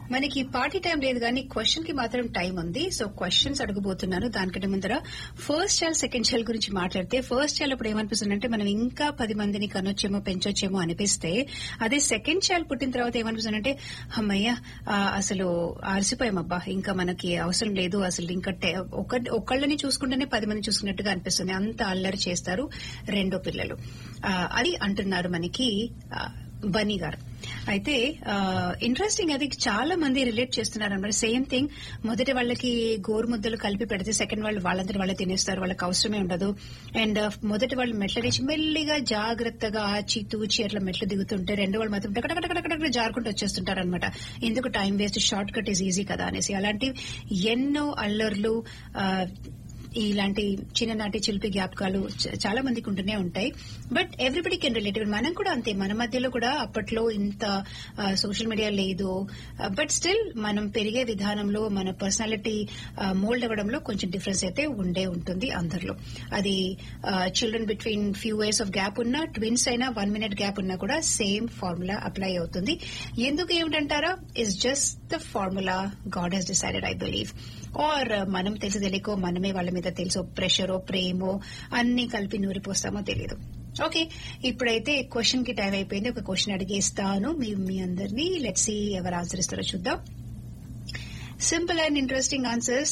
మనకి party time లేదు కానీ క్వశ్చన్ కి మాత్రం టైం ఉంది సో క్వశ్చన్స్ అడగబోతున్నాను దానికంటే ముందర ఫస్ట్ చైల్డ్ సెకండ్ చైల్డ్ గురించి మాట్లాడితే ఫస్ట్ చైల్డ్ అప్పుడు ఏమనిపిస్తుంది అంటే మనం ఇంకా పది మందిని కనొచ్చేమో పెంచొచ్చేమో అనిపిస్తే అదే సెకండ్ చైల్డ్ పుట్టిన తర్వాత ఏమనిపిస్తుంది అంటే అమ్మయ్య ఆ, అసలు ఆరిసిపోయామబ్బా ఇంకా మనకి అవసరం లేదు అసలు ఇంకా టే- ఒక ఒకళ్ళని చూసుకుంటేనే పది మంది చూసుకున్నట్టుగా అనిపిస్తుంది అంత అల్లరి చేస్తారు రెండో పిల్లలు ఆ, అది అంటున్నారు మనకి ఆ, బన్నీ గారు అయితే ఇంట్రెస్టింగ్ అది చాలా మంది రిలేట్ చేస్తున్నారు అనమాట సేమ్ థింగ్ మొదటి వాళ్ళకి గోరు ముద్దలు కలిపి పెడితే సెకండ్ వాళ్ళు వాళ్ళందరూ వాళ్ళే తినేస్తారు వాళ్ళకి అవసరమే ఉండదు అండ్ మొదటి వాళ్ళు మెట్ల నుంచి మెల్లిగా జాగ్రత్తగా ఆచి తూచి అట్లా మెట్లు దిగుతుంటే రెండు వాళ్ళు మాత్రం టకటకటకటక జారుకుంటూ వచ్చేస్తుంటారు అనమాట ఎందుకు time waste short cut is easy కదా అనేసి అలాంటి ఎన్నో అల్లర్లు ఆ, ఇలాంటి చిన్ననాటి చిలిపి జ్ఞాపకాలు చ- చాలా మందికి ఉంటూనే ఉంటాయి బట్ ఎవ్రీబడి కెన్ రిలేటివ్ మనం కూడా అంతే మన మధ్యలో కూడా అప్పట్లో ఇంత సోషల్ మీడియా లేదు బట్ స్టిల్ మనం పెరిగే విధానంలో మన పర్సనాలిటీ మోల్డ్ అవ్వడంలో కొంచెం డిఫరెన్స్ అయితే ఉండే ఉంటుంది అందరిలో అది children between few years of gap ఉన్నా ట్విన్స్ అయినా వన్ మినిట్ గ్యాప్ ఉన్నా కూడా సేమ్ ఫార్ములా అప్లై అవుతుంది ఎందుకు ఏమిటంటారా is just the formula God he's decided I believe or మనం తెలిసి తెలియకో మనమే వాళ్ళ మీద తెలుసో ప్రెషరో ప్రేమో అన్ని కలిపి నూరిపోస్తామో తెలియదు ఓకే ఇప్పుడైతే క్వశ్చన్ కి టైం అయిపోయింది ఒక క్వశ్చన్ అడిగేస్తాను మీ మీ అందరినీ లెట్స్ సి ఎవరు ఆన్సర్ ఇస్తారో చూద్దాం simple and interesting answers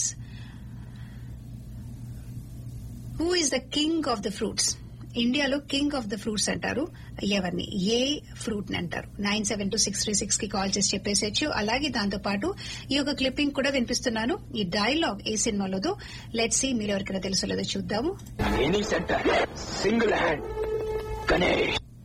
who is the king of the fruits ఇండియాలో కింగ్ ఆఫ్ ద ఫ్రూట్స్ అంటారు ఎవరిని ఏ ఫ్రూట్ ని అంటారు nine seven two six three six కి కాల్ చేసి చెప్పేసేచ్చు అలాగే దాంతో పాటు ఈ యొక్క క్లిప్పింగ్ కూడా వినిపిస్తున్నాను ఈ డైలాగ్ ఏ సినిమాలోదో లెట్స్ సి మీరు ఎవరికైనా తెలుసో లేదో చూద్దాము any centre single hand Ganesh